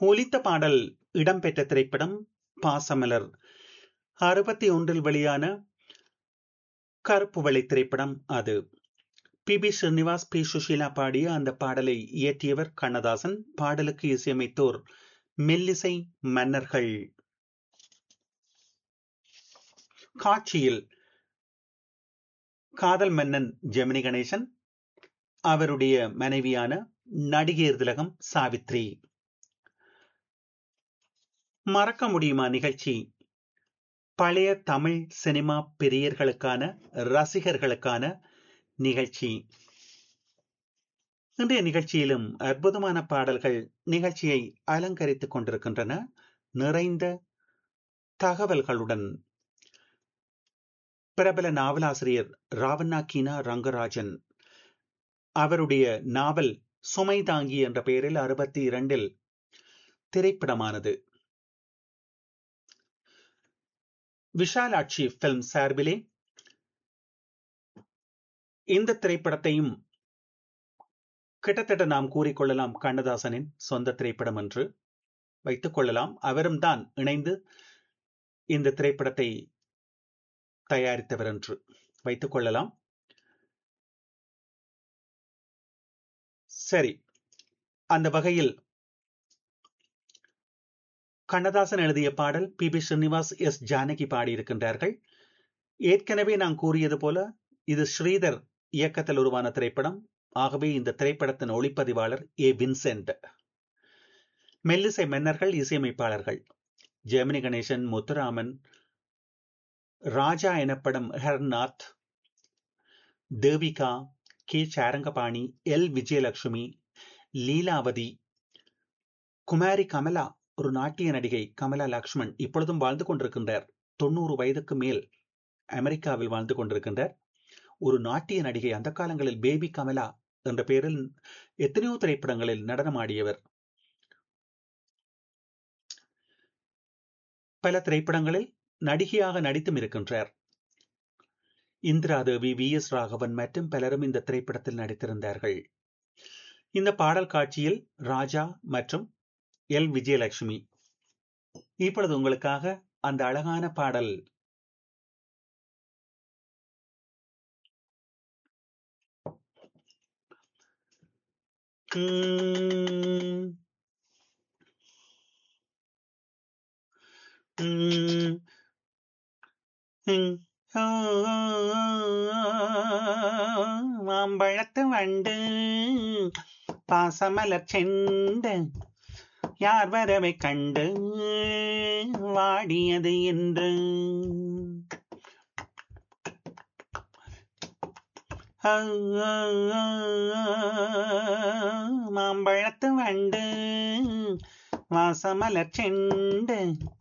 ஒலித்த பாடல் இடம்பெற்ற திரைப்படம் பாசமலர் அறுபத்தி ஒன்றில் வெளியான கருப்பு வெள்ளை திரைப்படம் அது P B Srinivas P Susheela பாடிய அந்த பாடலை இயற்றியவர் கண்ணதாசன் பாடலுக்கு இசையமைத்தோர் மெல்லிசை மன்னர்கள் காட்சியில் காதல் மன்னன் ஜெமினி கணேசன் அவருடைய மனைவியான நடிகர் திலகம் சாவித்ரி மறக்க முடியுமா நிகழ்ச்சி பழைய தமிழ் சினிமா பிரியர்களுக்கான ரசிகர்களுக்கான நிகழ்ச்சி இன்றைய நிகழ்ச்சியிலும் அற்புதமான பாடல்கள் நிகழ்ச்சியை அலங்கரித்துக் கொண்டிருக்கின்றன நிறைந்த தகவல்களுடன் பிரபல நாவலாசிரியர் ராவண்ணா கீனா ரங்கராஜன் அவருடைய நாவல் சுமை தாங்கி என்ற பெயரில் அறுபத்தி இரண்டில் திரைப்படமானது விஷாலாட்சி பிலிம் சார்பிலே இந்த திரைப்படத்தையும் கிட்டத்தட்ட நாம் கூறிக்கொள்ளலாம் கண்ணதாசனின் சொந்த திரைப்படம் என்று வைத்துக் கொள்ளலாம் அவரும் தான் இணைந்து இந்த திரைப்படத்தை தயாரித்தவர் என்று வைத்துக் கொள்ளலாம் சரி அந்த வகையில் கண்ணதாசன் எழுதிய பாடல் P B Srinivas S Janaki பாடியிருக்கின்றார்கள் ஏற்கனவே நான் கூறியது போல இது ஸ்ரீதர் இயக்கத்தில் உருவான திரைப்படம் ஆகவே இந்த திரைப்படத்தின் ஒளிப்பதிவாளர் ஏ வின்சென்ட் மெல்லிசை மன்னர்கள் இசையமைப்பாளர்கள் ஜெமினி கணேசன் முத்துராமன் ராஜா எனப்படும் ஹர்நாத் தேவிகா கே சாரங்கபாணி எல் விஜயலட்சுமி லீலாவதி குமாரி கமலா ஒரு நாட்டிய நடிகை கமலா லக்ஷ்மண் இப்பொழுதும் வாழ்ந்து கொண்டிருக்கின்றார் தொண்ணூறு வயதுக்கு மேல் அமெரிக்காவில் வாழ்ந்து கொண்டிருக்கின்றார் ஒரு நாட்டிய நடிகை அந்த காலங்களில் பேபி கமலா என்ற பெயரில் எத்தனையோ திரைப்படங்களில் நடனமாடியவர் பல திரைப்படங்களில் நடிகையாக நடித்தும் இருக்கின்றார் இந்திரா தேவி வி எஸ் ராகவன் மற்றும் பலரும் இந்த திரைப்படத்தில் நடித்திருந்தார்கள் இந்த பாடல் காட்சியில் ராஜா மற்றும் எல் விஜயலட்சுமி இப்பொழுது உங்களுக்காக அந்த அழகான பாடல் மாம்பழத்து வண்டு பாசமலர் செண்டு யார் வரவை கண்டு வாடியது என்று மாம்பழத்து வண்டு வாசமலர் செண்டு